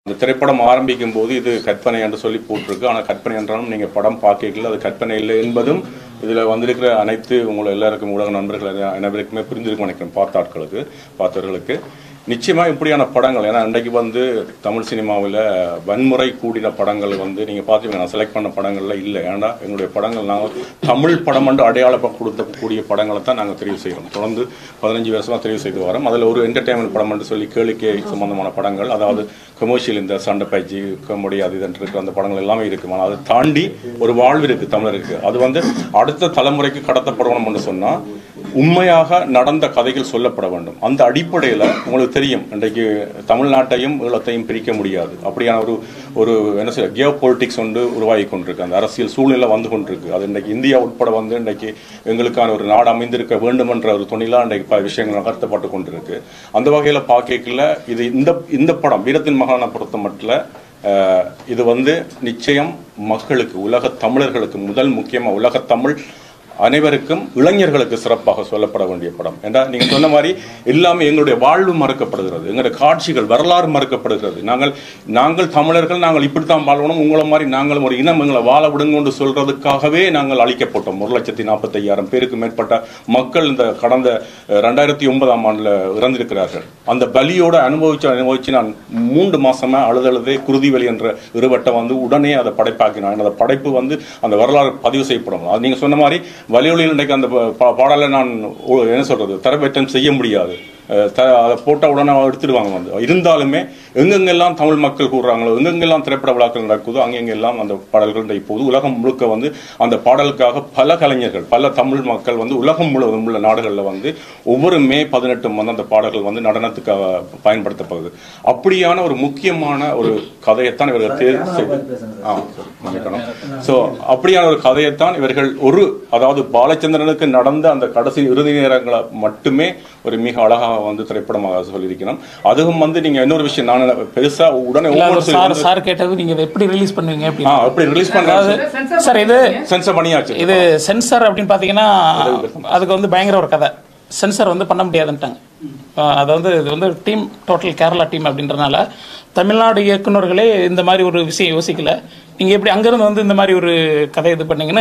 இந்த திரைப்படம் ஆரம்பிக்கும் போது இது கற்பனை என்று சொல்லி போட்டிருக்கு ஆனால் கற்பனை என்றாலும் நீங்கள் படம் பார்க்கல அது கற்பனை இல்லை என்பதும் இதில் வந்திருக்கிற அனைத்து உங்களை எல்லாருக்கும் ஊடக நண்பர்கள் எல்லா- அனைவருக்குமே புரிஞ்சிருக்கும் நினைக்கிறேன் பார்த்த ஆட்களுக்கு பார்த்தவர்களுக்கு நிச்சயமாக இப்படியான படங்கள் ஏன்னா இன்றைக்கு வந்து தமிழ் சினிமாவில் வன்முறை கூடின படங்கள் வந்து நீங்கள் பார்த்தீங்கன்னா நான் செலக்ட் பண்ண படங்கள்ல இல்லை ஏன்னா எங்களுடைய படங்கள் நாங்கள் தமிழ் படம் என்று அடையாளம் கொடுக்கக்கூடிய படங்களை தான் நாங்கள் தெரிவு செய்கிறோம் தொடர்ந்து பதினஞ்சு வருஷமாக தெரிவு செய்து வரோம் அதில் ஒரு என்டர்டைன்மெண்ட் படம் என்று சொல்லி கேளிக்கை சம்பந்தமான படங்கள் அதாவது கமர்ஷியல் இந்த சண்டை பயிற்சி காமெடி அது இதுன்னு இருக்கிற அந்த படங்கள் எல்லாமே இருக்கு ஆனால் அதை தாண்டி ஒரு வாழ்வு இருக்கு தமிழருக்கு அது வந்து அடுத்த தலைமுறைக்கு கடத்தப்படணும் என்று சொன்னால் உண்மையாக நடந்த கதைகள் சொல்லப்பட வேண்டும் அந்த அடிப்படையில் உங்களுக்கு தெரியும் இன்றைக்கு தமிழ்நாட்டையும் ஈழத்தையும் பிரிக்க முடியாது அப்படியான ஒரு ஒரு என்ன சொல்ல கியோ பொலிட்டிக்ஸ் ஒன்று உருவாகி கொண்டிருக்கு அந்த அரசியல் சூழ்நிலை வந்து கொண்டிருக்கு அது இன்றைக்கு இந்தியா உட்பட வந்து இன்றைக்கு எங்களுக்கான ஒரு நாடு அமைந்திருக்க வேண்டும் என்ற ஒரு துணிலாம் இன்றைக்கு பல விஷயங்கள் நகர்த்தப்பட்டு கொண்டிருக்கு அந்த வகையில் பார்க்கல இது இந்த இந்த படம் வீரத்தின் மகானை பொறுத்த மட்டும் அஹ், இது வந்து நிச்சயம் மக்களுக்கு உலக தமிழர்களுக்கு முதல் முக்கியமாக உலக தமிழ் அனைவருக்கும் இளைஞர்களுக்கு சிறப்பாக சொல்லப்பட வேண்டிய படம் ஏன்னா நீங்க சொன்ன மாதிரி எல்லாமே எங்களுடைய வாழ்வு மறுக்கப்படுகிறது எங்களுடைய காட்சிகள் வரலாறு மறுக்கப்படுகிறது நாங்கள் நாங்கள் தமிழர்கள் நாங்கள் இப்படித்தான் வாழணும் உங்களை மாதிரி நாங்களும் ஒரு இனம் எங்களை வாழ விடுங்கன்னு சொல்றதுக்காகவே நாங்கள் அழிக்கப்பட்டோம் ஒரு லட்சத்தி நாற்பத்தையாயிரம் பேருக்கு மேற்பட்ட மக்கள் இந்த கடந்த அஹ், ரெண்டாயிரத்தி ஒன்பதாம் ஆண்டுல இறந்திருக்கிறார்கள் அந்த பலியோட அனுபவிச்சு அனுபவிச்சு நான் மூன்று மாசமா அழுதழுதே குருதிவெளி என்ற இருவட்டை வந்து உடனே அதை படைப்பாக்கினான் அந்த படைப்பு வந்து அந்த வரலாறு பதிவு செய்யப்படும் அது நீங்க சொன்ன மாதிரி வலியொலியில் இன்றைக்கு அந்த பா- பா- பாடலை நான் ஒ- என்ன சொல்றது தரப்பேற்றம் செய்ய முடியாது அஹ் த- அதை போட்ட உடனே எடுத்துடுவாங்க வந்து இருந்தாலுமே எங்கெங்கெல்லாம் தமிழ் மக்கள் கூடுறாங்களோ எங்கெங்கெல்லாம் திரைப்பட விழாக்கள் நடக்குதோ அங்கெங்கெல்லாம் அந்த பாடல்கள் இப்போது உலகம் முழுக்க வந்து அந்த பாடலுக்காக பல கலைஞர்கள் பல தமிழ் மக்கள் வந்து உலகம் முழுவதும் உள்ள நாடுகளில் வந்து ஒவ்வொரு மே பதினெட்டும் வந்து அந்த பாடல்கள் வந்து நடனத்துக்காக பயன்படுத்தப்படுது அப்படியான ஒரு முக்கியமான ஒரு கதையைத்தான் இவர்கள் தேர்வு செய்து ஆ மன்னிக்கணும் ஸோ அப்படியான ஒரு கதையைத்தான் இவர்கள் ஒரு அதாவது பாலச்சந்திரனுக்கு நடந்த அந்த கடைசி இறுதி நேரங்களை மட்டுமே ஒரு மிக அழகாக வந்து திரைப்படமாக சொல்லியிருக்கிறோம் அதுவும் வந்து நீங்க இன்னொரு விஷயம் நான் பெருசா உடனே இல்ல ஒவ்வொரு அது சார் சார் கேட்டது நீங்க இதை எப்படி ரிலீஸ் பண்ணுவீங்க ஆ அப்படின்னு அப்படி ரிலீஸ் பண்றாங்க சார் இது சென்சர் பண்ணியாச்சு இது சென்சார் அப்படின்னு பாத்தீங்கன்னா அதுக்கு வந்து பயங்கர ஒரு கதை சென்சார் வந்து பண்ண முடியாதுன்ட்டாங்க ஆஹ் அது வந்து இது வந்து டீம் டோட்டல் கேரளா டீம் அப்படின்றனால தமிழ்நாடு இயக்குனர்களே இந்த மாதிரி ஒரு விஷயம் யோசிக்கல நீங்க எப்படி அங்கிருந்து வந்து இந்த மாதிரி ஒரு கதை இது பண்ணீங்கன்னா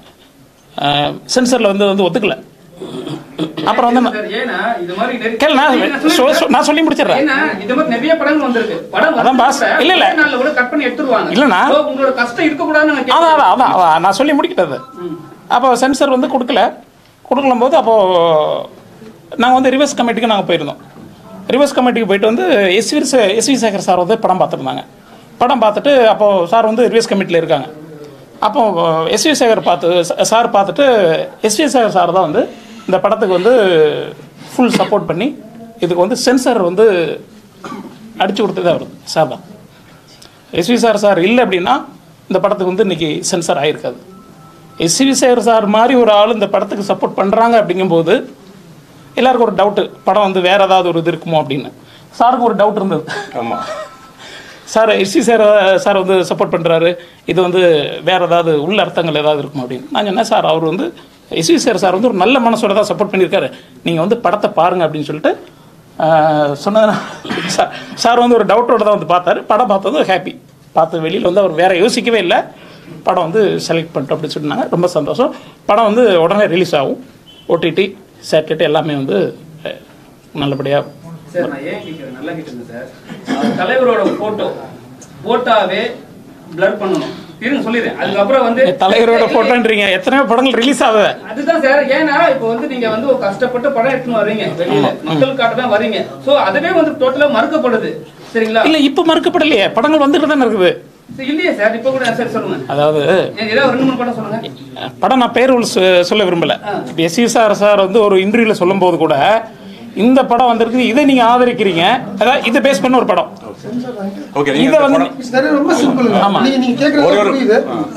சென்சர்ல வந்து வந்து ஒத்துக்கல அப்புறம் வந்து நான்- சார், ஏன்னா இது மாதிரி நிறைய- கேளு, நான் இல்ல, சொ- சொ- நான் சொல்லி முடிச்சிடுறேன். ஏன்னா, இது மாதிரி நிறைய படங்கள் வந்திருக்கு. படம் அதான் பாஸ். வந்ததுக்கு இல்ல, இல்ல. ஒரே நாள்ல கூட cut பண்ணி எடுத்துருவாங்க. இல்லண்ணா. So, உங்களோட கஷ்டம் இருக்கக்கூடாதுன்னு நான் அதான் கேட்கிறேன். அதான் அதான் அதான் நான் சொல்லி முடிக்கிட்டது அப்போ சென்சர் வந்து கொடுக்கல கொடுக்கலும் போது அப்போ நாங்கள் வந்து ரிவர்ஸ் கமிட்டிக்கு நாங்கள் போயிருந்தோம் ரிவர்ஸ் கமிட்டிக்கு போயிட்டு வந்து எஸ்வி எஸ்வி சேகர் சார் வந்து படம் பார்த்துருந்தாங்க படம் பார்த்துட்டு அப்போ சார் வந்து ரிவர்ஸ் கமிட்டியில் இருக்காங்க அப்போ எஸ்வி சேகர் பார்த்து சார் பார்த்துட்டு எஸ்வி சேகர் சார் தான் வந்து இந்த படத்துக்கு வந்து ஃபுல் சப்போர்ட் பண்ணி இதுக்கு வந்து சென்சார் வந்து அடிச்சு கொடுத்ததே அவர் சார் தான் எஸ்வி சார் சார் இல்லை அப்படின்னா இந்த படத்துக்கு வந்து இன்னைக்கு சென்சார் ஆயிருக்காது எஸ்வி சார் சார் மாதிரி ஒரு ஆள் இந்த படத்துக்கு சப்போர்ட் பண்ணுறாங்க அப்படிங்கும்போது எல்லாருக்கும் ஒரு டவுட்டு படம் வந்து வேற ஏதாவது ஒரு இது இருக்குமோ அப்படின்னு சாருக்கு ஒரு டவுட் இருந்தது ஆமா சார் எஸ்சி சார் சார் வந்து சப்போர்ட் பண்ணுறாரு இது வந்து வேற ஏதாவது உள்ள அர்த்தங்கள் ஏதாவது இருக்குமா அப்படின்னு நான் சொன்னேன் சார் அவர் வந்து எஸ்வி சார் சார் வந்து ஒரு நல்ல மனசோட தான் சப்போர்ட் பண்ணியிருக்காரு நீங்கள் வந்து படத்தை பாருங்க அப்படின்னு சொல்லிட்டு சொன்னது சார் சார் வந்து ஒரு டவுட்டோட தான் வந்து பார்த்தாரு படம் பார்த்தது ஹாப்பி பார்த்து வெளியில் வந்து அவர் வேற யோசிக்கவே இல்லை படம் வந்து செலக்ட் பண்ணிட்டோம் அப்படின்னு சொன்னாங்க ரொம்ப சந்தோஷம் படம் வந்து உடனே ரிலீஸ் ஆகும் ஓடிடி சேட்டலைட் எல்லாமே வந்து அஹ், நல்லபடியாக சார், நான் ஏன் கேட்கிறேன்? நல்லா கேட்டுங்க சார். அவர் தலைவரோட photo, போட்டாவே blur பண்ணணும். இருங்க, சொல்லிடுறேன். அதுக்கப்புறம் வந்து தலைவரோட போட்டோன்றீங்க எத்தனையோ படங்கள் ரிலீஸ் ஆகுது அதுதான் சார் ஏன்னா இப்போ வந்து நீங்க வந்து ஒரு கஷ்டப்பட்டு படம் எடுத்துன்னு வர்றீங்க வெளியில மக்களுக்காக தான் வர்றீங்க சோ அதுவே வந்து டோட்டலா மறுக்கப்படுது சரிங்களா இல்ல இப்ப மறுக்கப்படலையே படங்கள் வந்துட்டு தானே இருக்குது சரி, இல்லையே சார் இப்ப கூட சார் சொல்லுங்க அதாவது ஏதாவது ஒரு ரெண்டு மூணு படம் சொல்லுங்க படம் நான் பேர் சொ- சொல்ல விரும்பல எஸ் சி சார் சார் வந்து ஒரு இன்டர்வியூல சொல்லும் போது கூட இந்த படம் வந்திருக்கு இதை நீங்க ஆதரிக்கிறீங்க அதாவது இதை பேஸ் பண்ண ஒரு படம் ஓகே இதை வந்து சரி ரொம்ப சிம்பிள் ஆமா. நீங்க நீங்க ஒரே கேக்குறது ஒரு- புரியுது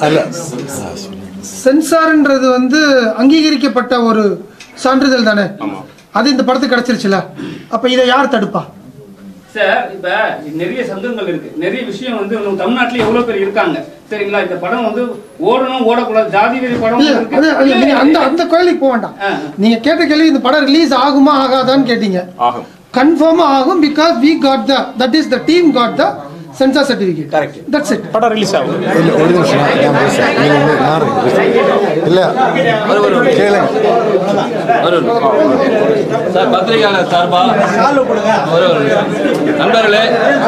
சென்சார்ன்றது வந்து அங்கீகரிக்கப்பட்ட ஒரு சான்றிதழ் தானே அது இந்த படத்துக்கு கிடைச்சிருச்சுல அப்ப இதை யார் தடுப்பா சார் இப்ப நிறைய சங்கங்கள் இருக்கு நிறைய விஷயம் வந்து நம்ம தமிழ்நாட்டுல எவ்வளவு பேர் இருக்காங்க சரிங்களா இந்த படம் வந்து ஓடணும் ஓடக்கூடாது ஜாதி வெறி படம் இல்ல இருக்கு அது அது நீங்க அந்த அந்த கோயிலுக்கு போக வேண்டாம் ஆ. நீங்க கேட்ட கேள்வி இந்த படம் ரிலீஸ் ஆகுமா ஆகாதான்னு கேட்டீங்க ஆகும் கன்ஃபார்மா ஆகும் because we got the that is the team got the censor certificate Correct. That's it படம் ரிலீஸ் ஆகும் இல்ல ஒரு நிமிஷம் நான் பேசுறேன் நீங்க வந்து நான் இருக்கேன். இல்ல கேளுங்க சார் பத்திரிகையாளர் சார்பா ஒரு ஒரு நண்பர்களே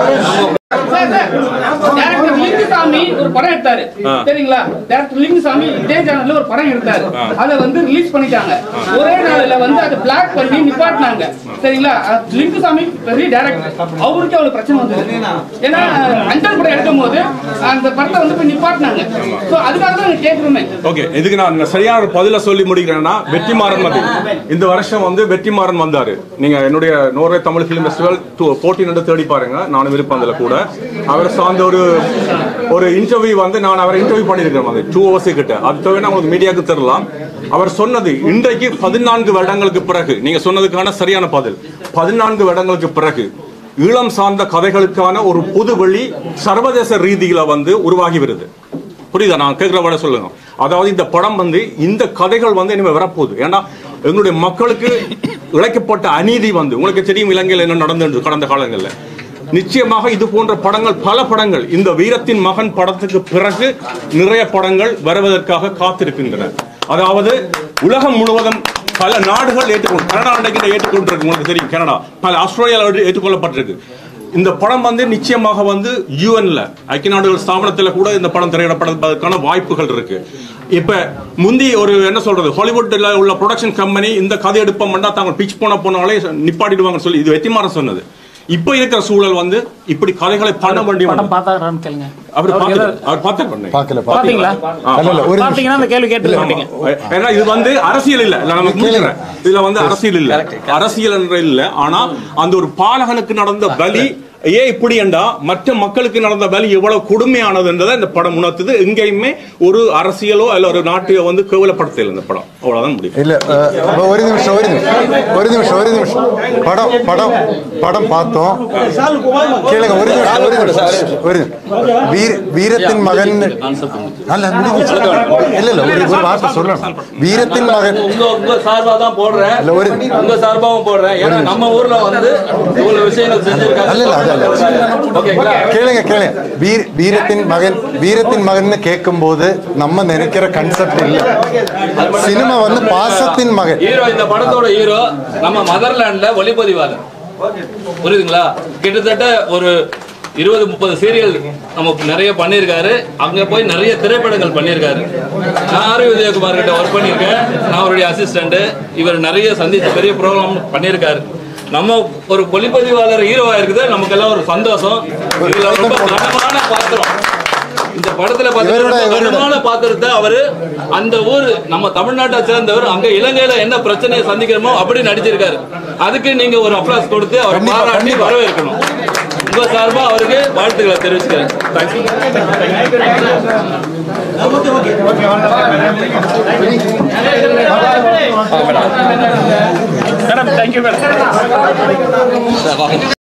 டேரக்டர் லிங்குசாமி ஒரு படம் எடுத்தாரு சரிங்களா டேரக்டர் லிங்குசாமி இதே சேனல்ல ஒரு படம் எடுத்தாரு அதை வந்து ரிலீஸ் பண்ணிட்டாங்க ஒரே நாள்ல வந்து அதை பிளாக் பண்ணி நிப்பாட்டினாங்க சரிங்களா அது லிங்குசாமி பெரிய டேரக்டர் அவருக்கு அவ்வளவு பிரச்சனை வந்தது ஏன்னா அஞ்சல் படம் எடுக்கும் போது அந்த படத்தை வந்து போய் நிப்பாட்டினாங்க சோ அதுக்காக தான் நாங்க கேட்கிறோமே ஓகே இதுக்கு நான் சரியான ஒரு பதில சொல்லி முடிக்கிறேன்னா வெற்றிமாறன் வந்து இந்த வருஷம் வந்து வெற்றிமாறன் வந்தாரு நீங்க என்னுடைய Norway Tamil film festival fourteen என்று தேடி பாருங்க நானும் விருப்பம் அதுல கூட அவர் சார்ந்த ஒரு ஒரு இன்டர்வியூ வந்து நான் அவரை இன்டர்வியூ பண்ணியிருக்கேன் வந்து டூ ஹவர்ஸ் கிட்ட அது தவிர உங்களுக்கு மீடியாவுக்கு தரலாம் அவர் சொன்னது இன்றைக்கு பதினான்கு வருடங்களுக்கு பிறகு நீங்க சொன்னதுக்கான சரியான பதில் பதினான்கு வருடங்களுக்கு பிறகு ஈழம் சார்ந்த கதைகளுக்கான ஒரு புது வழி சர்வதேச ரீதியில வந்து உருவாகி வருது புரியுதா நான் கேட்குற விட சொல்லுங்க அதாவது இந்த படம் வந்து இந்த கதைகள் வந்து இனிமே வரப்போகுது ஏன்னா எங்களுடைய மக்களுக்கு இழைக்கப்பட்ட அநீதி வந்து உங்களுக்கு தெரியும் இலங்கையில் என்ன நடந்தது கடந்த காலங்களில் நிச்சயமாக இது போன்ற படங்கள் பல படங்கள் இந்த வீரத்தின் மகன் படத்துக்கு பிறகு நிறைய படங்கள் வருவதற்காக காத்திருக்கின்றன அதாவது உலகம் முழுவதும் பல நாடுகள் ஏற்றுக்கொண்டு கனடா இன்றைக்கு ஏற்றுக்கொண்டிருக்கு உங்களுக்கு தெரியும் கனடா பல ஆஸ்திரேலியாவில் ஏற்றுக்கொள்ளப்பட்டிருக்கு இந்த படம் வந்து நிச்சயமாக வந்து யூஎன்ல ஐக்கிய நாடுகள் ஸ்தாபனத்துல கூட இந்த படம் திரையிடப்படுவதற்கான வாய்ப்புகள் இருக்கு இப்ப முந்தி ஒரு என்ன சொல்றது ஹாலிவுட்ல உள்ள ப்ரொடக்ஷன் கம்பெனி இந்த கதை எடுப்போம்னா தாங்க பிச் போன போனாலே நிப்பாட்டிடுவாங்கன்னு சொல்லி இது வெற்றிமாறன் சொன்னது இப்ப இருக்கிற சூழல் வந்து இப்படி கதைகளை பண்ண வேண்டிய படம் பார்த்தாரான்னு கேளுங்க அவர் அவருக்கு பார்த்து ஏதாவது- அவர் பார்த்து பார்க்கல பாத்தீங்களா இல்ல இல்ல ஒரு நிமிஷம் பாத்தீங்கன்னா அந்த கேள்வி கேட்டு மாட்டீங்க ஏன்னா இது வந்து அரசியல் இல்ல இல்ல நமக்கு முடிக்கிறேன் இதுல வந்து அரசியல் இல்ல அரசியல் என்ற இல்ல ஆனா அந்த ஒரு பாலகனுக்கு நடந்த பலி ஏன் இப்படி என்றா மற்ற மக்களுக்கு நடந்த பலி எவ்வளவு கொடுமையானது என்றதை இந்த படம் உணர்த்துது எங்கேயுமே ஒரு அரசியலோ அல்ல ஒரு நாட்டையோ வந்து கேவலப்படுத்தல இந்த படம் அவ்வளவுதான் முடியும் இல்ல அஹ், அப்ப ஒரு நிமிஷம் ஒரு நிமிஷம் ஒரு நிமிஷம் ஒரு நிமிஷம் படம் படம் படம் பார்த்தோம் கேளுங்க ஒரு நிமிஷம் ஒரு நிமிஷம் ஒரு நிமிஷம். வீர வீரத்தின் மகன் அல்ல முடிஞ்சிச்சு. இல்ல இல்ல ஒரு ஒரு வார்த்தை சொல்லணும் வீரத்தின் மகன் உங்க உங்க சார்பா தான் போடுறேன் இல்ல, ஒரு- உங்க சார்பாவும் போடுறேன் ஏன்னா நம்ம ஊர்ல வந்து இவ்வளவு விஷயங்கள் செஞ்சிருக்காங்க அல்ல, இல்ல, அது அல்ல. ஓகேங்களா கேளுங்க கேளுங்க வீர வீரத்தின் மகன் வீரத்தின் மகன் கேட்கும்போது நம்ம நினைக்கிற கன்செப்ட் இல்ல சினிமா வந்து பாசத்தின் மகன் ஹீரோ இந்த படத்தோட ஹீரோ நம்ம மதர்லாண்ட்ல ஒளிப்பதிவாளர் புரியுதுங்களா கிட்டத்தட்ட ஒரு இருபது முப்பது சீரியல் நமக்கு நிறைய பண்ணியிருக்காரு அங்க போய் நிறைய திரைப்படங்கள் பண்ணியிருக்காரு நான் ஆர் விஜயகுமார் கிட்ட ஒர்க் பண்ணியிருக்கேன் நான் அவருடைய அசிஸ்டன்ட் இவர் நிறைய சந்திச்சு பெரிய ப்ரோக்ராம் பண்ணியிருக்காரு நம்ம ஒரு ஒளிப்பதிவாளர் ஹீரோவா இருக்குது நமக்கெல்லாம் ஒரு சந்தோஷம் இதுல ரொம்ப கனமான பாத்திரம் இந்த படத்துல இவரோட- பாத்தீங்கன்னா இவரோட- கனமான பாத்திரத்தை அவரு அந்த ஊர் நம்ம தமிழ்நாட்டை சேர்ந்தவர் அங்க இலங்கையில என்ன பிரச்சனையை சந்திக்கிறோமோ அப்படி நடிச்சிருக்காரு அதுக்கு நீங்க ஒரு அப்ளாஸ் கொடுத்து அவர் கண்டிப்பா, பாராட்டி கண்டிப்பா. வரவேற்கணும் உங்க சார்பா அவருக்கு வாழ்த்துக்களை தெரிவிச்சுக்கிறேன் தேங்க்யூ மேடம் தேங்க்யூ மேடம்